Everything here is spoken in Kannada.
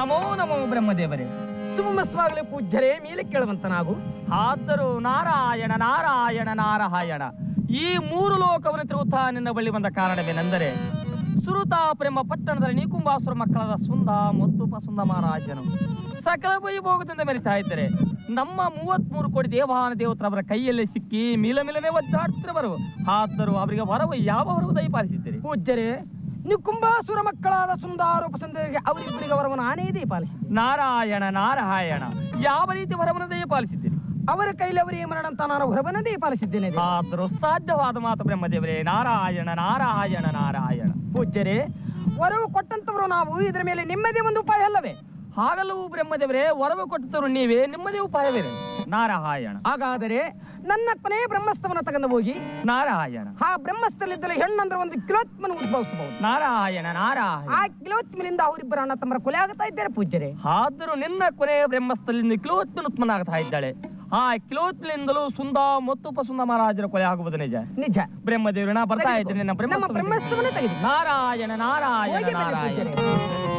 ನಮೋ ನಮೋ ಬ್ರಹ್ಮದೇವರೇ ಸುಮ್ಮಸ್ವಾಗಲೇ ಪೂಜ್ಯರೇ ಮೇಲೆ ಕೇಳುವಂತನಾಗು ಆದರೂ ನಾರಾಯಣ ನಾರಾಯಣ ನಾರಾಯಣ ಈ ಮೂರು ಲೋಕವನ್ನು ತಿರುಗುತ್ತಾ ನಿನ್ನ ಬಳಿ ಬಂದ ಕಾರಣವೇನೆಂದರೆ ಸುರುತಾಪರೆಂಬ ಪಟ್ಟಣದಲ್ಲಿ ನಿಕುಂಬಾಸುರ ಮಕ್ಕಳಾದ ಸುಂದ ಮತ್ತು ಪಸುಂದ ಮಹಾರಾಜನು ಸಕಲ ವೈಭೋಗದಿಂದ ಮೆರಿತಾ ಇದ್ದಾರೆ ನಮ್ಮ ಮೂವತ್ಮೂರು ಕೋಟಿ ದೇವಾನ ದೇವತರವರ ಕೈಯಲ್ಲಿ ಸಿಕ್ಕಿ ಮಿಲ ಮಿಲನೆ ಒದ್ದಾಡ್ತಿರುವರು ಆದರೂ ಅವರಿಗೆ ವರವು ಯಾವ ವರವು ದಯಪಾಲಿಸಿದ್ದೀರಿ ಪೂಜ್ಯರೇ ನೀವು ಕುಂಬಾಸುರ ಮಕ್ಕಳಾದ ಸುಂದಾರೂಪ ಸುಂದರಿಗೆ ಅವರಿಬ್ಬರಿಗೆ ವರವನ್ನು ನಾನೇ ದಯಪಾಲಿಸಿದೆ ನಾರಾಯಣ ನಾರಾಯಣ ಯಾವ ರೀತಿ ವರವನ್ನು ದಯಪಾಲಿಸಿದ್ದೀರಿ ಅವರ ಕೈಲಿ ಅವರಿಗೆ ಮರಣಂತ ನಾನು ಹೊರವನ್ನ ದಯಪಾಲಿಸಿದ್ದೇನೆ ದೇವ. ಆದರೂ ಸಾಧ್ಯವಾದ ಮಾತು ಬ್ರಹ್ಮದೇವರೇ ನಾರಾಯಣ ನಾರಾಯಣ ನಾರಾಯಣ ಪೂಜ್ಯರೇ ವರವು ಕೊಟ್ಟಂತವರು ನಾವು ಇದರ ಮೇಲೆ ನಿಮ್ಮದೇ ಒಂದು ಉಪಾಯ ಅಲ್ಲವೇ ಹಾಗಲ್ಲವೂ ಬ್ರಹ್ಮದೇವರೇ ವರವು ಕೊಟ್ಟರು ನೀವೇ ನಿಮ್ಮದೇ ಉಪಾಯವೇನೆ ನಾರಾಯಣ ಹಾಗಾದರೆ ನನ್ನ ಕೊನೆ ಬ್ರಹ್ಮಸ್ತವನ್ನ ತಗೊಂಡು ಹೋಗಿ ನಾರಾಯಣ ಆ ಬ್ರಹ್ಮಸ್ಥಲಿದ್ದಲ್ಲ ಹೆಣ್ಣಂದ್ರೆ ಒಂದು ಕಿಲೋತ್ಮನ ಉದ್ಭವಿಸಬಹುದು ನಾರಾಯಣ ನಾರಾಯಣ ಆ ಕಿಲೋತ್ಮನಿಂದ ಅವರಿಬ್ಬರ ಅಣ್ಣ ತಮ್ಮರ ಕೊಲೆ ಆಗುತ್ತಾ ಇದ್ದಾರೆ ಪೂಜ್ಯರೇ ಆದರೂ ನಿನ್ನ ಕೊನೆ ಬ್ರಹ್ಮಸ್ಥಲಿಂದ ಕಿಲೋತ್ಮನ ಉತ್ಪನ್ನಾಗ್ತಾ ಇದ್ದಾಳೆ ಆ ಕಿಲೋತ್ಮನಿಂದಲೂ ಸುಂದ ಮತ್ತು ಪಸುಂದ ಮಹಾರಾಜರ ಕೊಲೆ ಆಗುವುದು ನಿಜ ನಿಜ ಬ್ರಹ್ಮದೇವರು ನಾ ಬರ್ತಾ ತೆಗೆದುಕೋ. ಇದ್ದೇನೆ ನನ್ನ ನಮ್ಮ ಬ್ರಹ್ಮಸ್ಥಲ ಬ್ರಹ್ಮಸ್ತವನ್ನ ತೆಗೆದು ನಾರಾಯಣ ನಾರಾಯಣ ಹೋಗಿ ಬನ್ನಿ ನಾರಾಯಣ ಪೂಜ್ಯರೇ.